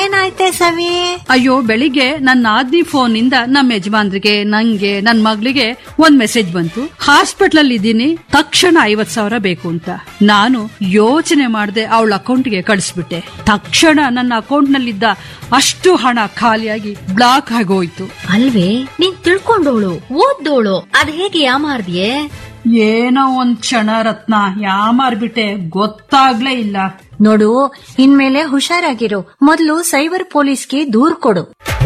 ಏನಾಯ್ತೆ ಸವಿ ಅಯ್ಯೋ ಬೆಳಿಗ್ಗೆ ನನ್ನ ಆದ್ನಿ ಫೋನ್ ನಿಂದ ನಮ್ಮ ಯಜಮಾನ್ರಿಗೆ ನಂಗೆ ನನ್ ಮಗಳಿಗೆ ಒಂದ್ ಮೆಸೇಜ್ ಬಂತು ಹಾಸ್ಪಿಟಲ್ ಅಲ್ಲಿ ಇದ್ದೀನಿ ತಕ್ಷಣ ಐವತ್ ಸಾವಿರ ಬೇಕು ಅಂತ ನಾನು ಯೋಚನೆ ಮಾಡದೆ ಅವಳ ಅಕೌಂಟ್ಗೆ ಕಳಿಸ್ಬಿಟ್ಟೆ ತಕ್ಷಣ ನನ್ನ ಅಕೌಂಟ್ ನಲ್ಲಿದ್ದ ಅಷ್ಟು ಹಣ ಖಾಲಿಯಾಗಿ ಬ್ಲಾಕ್ ಆಗೋಯ್ತು ಅಲ್ವೇ ನೀನ್ ತಿಳ್ಕೊಂಡೋಳು ಓದ್ದೋಳು ಅದ್ ಹೇಗೆ ಯಾಮಾರ್ದಿಯೇ ಏನೋ ಒಂದ್ ಕ್ಷಣ ರತ್ನ ಯಾಮಾರ್ಬಿಟ್ಟೆ ಗೊತ್ತಾಗ್ಲೇ ಇಲ್ಲ ನೋಡು ಇನ್ಮೇಲೆ ಹುಷಾರಾಗಿರು ಮೊದಲು ಸೈಬರ್ ಪೊಲೀಸ್ಗೆ ದೂರ್ ಕೊಡು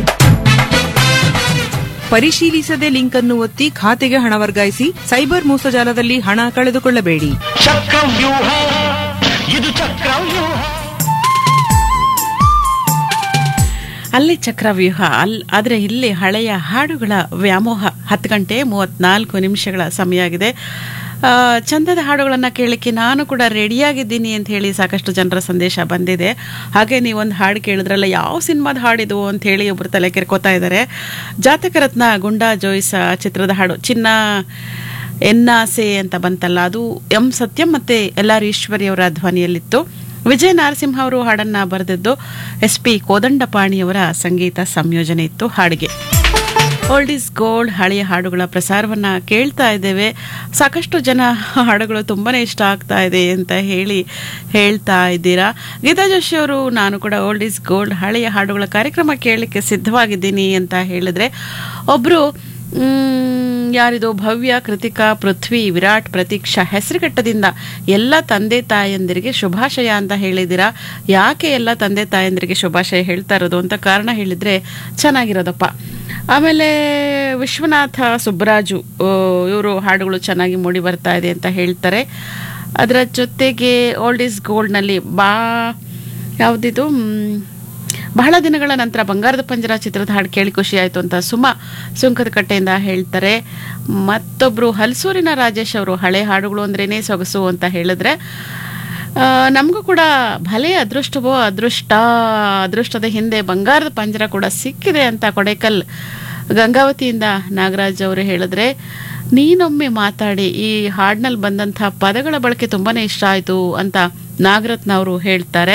ಪರಿಶೀಲಿಸದೆ ಲಿಂಕ್ ಅನ್ನು ಒತ್ತಿ ಖಾತೆಗೆ ಹಣ ವರ್ಗಾಯಿಸಿ ಸೈಬರ್ ಮೋಸಜಾಲದಲ್ಲಿ ಹಣ ಕಳೆದುಕೊಳ್ಳಬೇಡಿ ಚಕ್ರವ್ಯೂಹ ಇದು ಚಕ್ರವ್ಯೂಹ ಅಲ್ಲಿ ಚಕ್ರವ್ಯೂಹ ಅಲ್ ಆದರೆ ಇಲ್ಲಿ ಹಳೆಯ ಹಾಡುಗಳ ವ್ಯಾಮೋಹ ಹತ್ತು ಗಂಟೆ ಮೂವತ್ನಾಲ್ಕು ನಿಮಿಷಗಳ ಸಮಯ ಆಗಿದೆ ಆ, ಚಂದದ ಹಾಡುಗಳನ್ನು ಕೇಳಲಿಕ್ಕೆ ನಾನು ಕೂಡ ರೆಡಿಯಾಗಿದ್ದೀನಿ ಅಂತ ಹೇಳಿ ಸಾಕಷ್ಟು ಜನರ ಸಂದೇಶ ಬಂದಿದೆ ಹಾಗೆ ನೀವೊಂದು ಹಾಡು ಕೇಳಿದ್ರಲ್ಲ ಯಾವ ಸಿನಿಮಾದ ಹಾಡಿದು ಅಂತ ಹೇಳಿ ಒಬ್ಬರು ತಲೆ ಕೆರ್ಕೋತಾ ಇದ್ದಾರೆ ಜಾತಕ ರತ್ನ ಗುಂಡಾ ಜೋಯಿಸ ಚಿತ್ರದ ಹಾಡು ಚಿನ್ನ ಎನ್ನಾಸೆ ಅಂತ ಬಂತಲ್ಲ ಅದು ಎಂ ಸತ್ಯಂ ಮತ್ತೆ ಎಲ್ ಆರ್ ಈಶ್ವರಿ ಅವರ ಧ್ವನಿಯಲ್ಲಿತ್ತು ವಿಜಯ ನರಸಿಂಹ ಅವರು ಹಾಡನ್ನ ಬರೆದಿದ್ದು ಎಸ್ ಪಿ ಕೋದಂಡಪಾಣಿಯವರ ಸಂಗೀತ ಸಂಯೋಜನೆ ಇತ್ತು ಹಾಡಿಗೆ ಓಲ್ಡ್ ಇಸ್ ಗೋಲ್ಡ್ ಹಳೆಯ ಹಾಡುಗಳ ಪ್ರಸಾರವನ್ನ ಕೇಳ್ತಾ ಇದ್ದೇವೆ ಸಾಕಷ್ಟು ಜನ ಹಾಡುಗಳು ತುಂಬಾನೇ ಇಷ್ಟ ಆಗ್ತಾ ಇದೆ ಅಂತ ಹೇಳಿ ಹೇಳ್ತಾ ಇದ್ದೀರಾ ಗೀತಾ ಜೋಶಿ ಅವರು ನಾನು ಕೂಡ ಓಲ್ಡ್ ಇಸ್ ಗೋಲ್ಡ್ ಹಳೆಯ ಹಾಡುಗಳ ಕಾರ್ಯಕ್ರಮ ಕೇಳಲಿಕ್ಕೆ ಸಿದ್ಧವಾಗಿದ್ದೀನಿ ಅಂತ ಹೇಳಿದ್ರೆ ಒಬ್ರು ಮ್, ಯಾರಿದು ಭವ್ಯ ಕೃತಿಕಾ ಪೃಥ್ವಿ ವಿರಾಟ್ ಪ್ರತೀಕ್ಷಾ ಹೆಸರುಘಟ್ಟದಿಂದ ಎಲ್ಲ ತಂದೆ ತಾಯಂದಿರಿಗೆ ಶುಭಾಶಯ ಅಂತ ಹೇಳಿದ್ದೀರಾ ಯಾಕೆ ಎಲ್ಲ ತಂದೆ ತಾಯಂದಿರಿಗೆ ಶುಭಾಶಯ ಹೇಳ್ತಾ ಇರೋದು ಅಂತ ಕಾರಣ ಹೇಳಿದ್ರೆ ಚೆನ್ನಾಗಿರೋದಪ್ಪ ಆಮೇಲೆ ವಿಶ್ವನಾಥ ಸುಬ್ಬರಾಜು ಇವರು ಹಾಡುಗಳು ಚೆನ್ನಾಗಿ ಮೂಡಿ ಬರ್ತಾ ಇದೆ ಅಂತ ಹೇಳ್ತಾರೆ ಅದರ ಜೊತೆಗೆ ಓಲ್ಡ್ ಇಸ್ ಗೋಲ್ಡ್ನಲ್ಲಿ ಬಾ ಯಾವುದಿದು ಮ್, ಬಹಳ ದಿನಗಳ ನಂತರ ಬಂಗಾರದ ಪಂಜರ ಚಿತ್ರದ ಹಾಡು ಕೇಳಿ ಖುಷಿ ಆಯಿತು ಅಂತ ಸುಮಾ ಸುಂಕದ ಕಟ್ಟೆಯಿಂದ ಹೇಳ್ತಾರೆ ಮತ್ತೊಬ್ರು ಹಲಸೂರಿನ ರಾಜೇಶ್ ಅವರು ಹಳೆ ಹಾಡುಗಳು ಅಂದ್ರೇನೆ ಸೊಗಸು ಅಂತ ಹೇಳಿದ್ರೆ ಆ, ನಮಗೂ ಕೂಡ ಭಲೆ ಅದೃಷ್ಟವೋ ಅದೃಷ್ಟ ಅದೃಷ್ಟದ ಹಿಂದೆ ಬಂಗಾರದ ಪಂಜರ ಕೂಡ ಸಿಕ್ಕಿದೆ ಅಂತ ಕೊಡೇಕಲ್ ಗಂಗಾವತಿಯಿಂದ ನಾಗರಾಜ್ ಅವರು ಹೇಳಿದ್ರೆ ನೀನೊಮ್ಮೆ ಮಾತಾಡಿ ಈ ಹಾಡಿನಲ್ಲಿ ಬಂದಂಥ ಪದಗಳ ಬಳಕೆ ತುಂಬಾನೇ ಇಷ್ಟ ಆಯಿತು ಅಂತ ನಾಗರತ್ನ ಅವರು ಹೇಳ್ತಾರೆ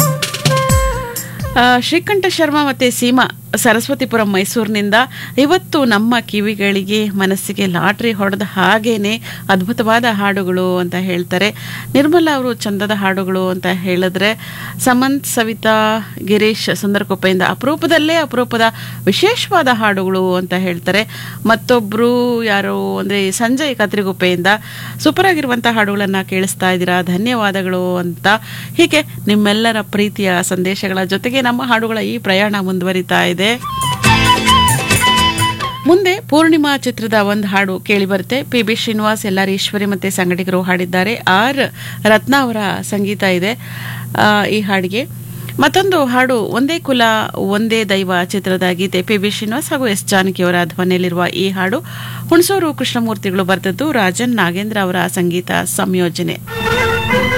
ಆ, ಶ್ರೀಕಂಠ ಶರ್ಮಾ ಮತ್ತೆ ಸೀಮಾ ಸರಸ್ವತಿಪುರಂ ಮೈಸೂರಿನಿಂದ ಇವತ್ತು ನಮ್ಮ ಕಿವಿಗಳಿಗೆ ಮನಸ್ಸಿಗೆ ಲಾಟ್ರಿ ಹೊಡೆದ ಹಾಗೇನೆ ಅದ್ಭುತವಾದ ಹಾಡುಗಳು ಅಂತ ಹೇಳ್ತಾರೆ ನಿರ್ಮಲಾ ಅವರು ಚಂದದ ಹಾಡುಗಳು ಅಂತ ಹೇಳಿದ್ರೆ ಸಮಂತ್ ಸವಿತಾ ಗಿರೀಶ್ ಸುಂದರಕೊಪ್ಪೆಯಿಂದ ಅಪರೂಪದಲ್ಲೇ ಅಪರೂಪದ ವಿಶೇಷವಾದ ಹಾಡುಗಳು ಅಂತ ಹೇಳ್ತಾರೆ ಮತ್ತೊಬ್ರು ಯಾರು ಅಂದ್ರೆ ಸಂಜಯ್ ಕತ್ರಿಗುಪ್ಪೆಯಿಂದ ಸೂಪರ್ ಆಗಿರುವಂಥ ಹಾಡುಗಳನ್ನ ಕೇಳಿಸ್ತಾ ಇದ್ದೀರಾ ಧನ್ಯವಾದಗಳು ಅಂತ ಹೀಗೆ ನಿಮ್ಮೆಲ್ಲರ ಪ್ರೀತಿಯ ಸಂದೇಶಗಳ ಜೊತೆಗೆ ನಮ್ಮ ಹಾಡುಗಳ ಈ ಪ್ರಯಾಣ ಮುಂದುವರಿತಾ ಇದೆ ಮುಂದೆ ಪೂರ್ಣಿಮಾ ಚಿತ್ರದ ಒಂದು ಹಾಡು ಕೇಳಿ ಬರುತ್ತೆ ಪಿ ಬಿ ಶ್ರೀನಿವಾಸ್ ಎಲ್ಲಾರ್ ಈಶ್ವರಿ ಮತ್ತೆ ಸಂಗಡಿಗರು ಹಾಡಿದ್ದಾರೆ ಆರ್ ರತ್ನ ಅವರ ಸಂಗೀತ ಇದೆ ಆ, ಈ ಹಾಡಿಗೆ ಮತ್ತೊಂದು ಹಾಡು ಒಂದೇ ಕುಲ ಒಂದೇ ದೈವ ಚಿತ್ರದ ಗೀತೆ ಪಿ ಬಿ ಶ್ರೀನಿವಾಸ್ ಹಾಗೂ ಎಸ್ ಜಾನಕಿ ಅವರ ಧ್ವನಿಯಲ್ಲಿರುವ ಈ ಹಾಡು ಹುಣಸೂರು ಕೃಷ್ಣಮೂರ್ತಿಗಳು ಬರೆದದ್ದು ರಾಜನ್ ನಾಗೇಂದ್ರ ಅವರ ಸಂಗೀತ ಸಂಯೋಜನೆ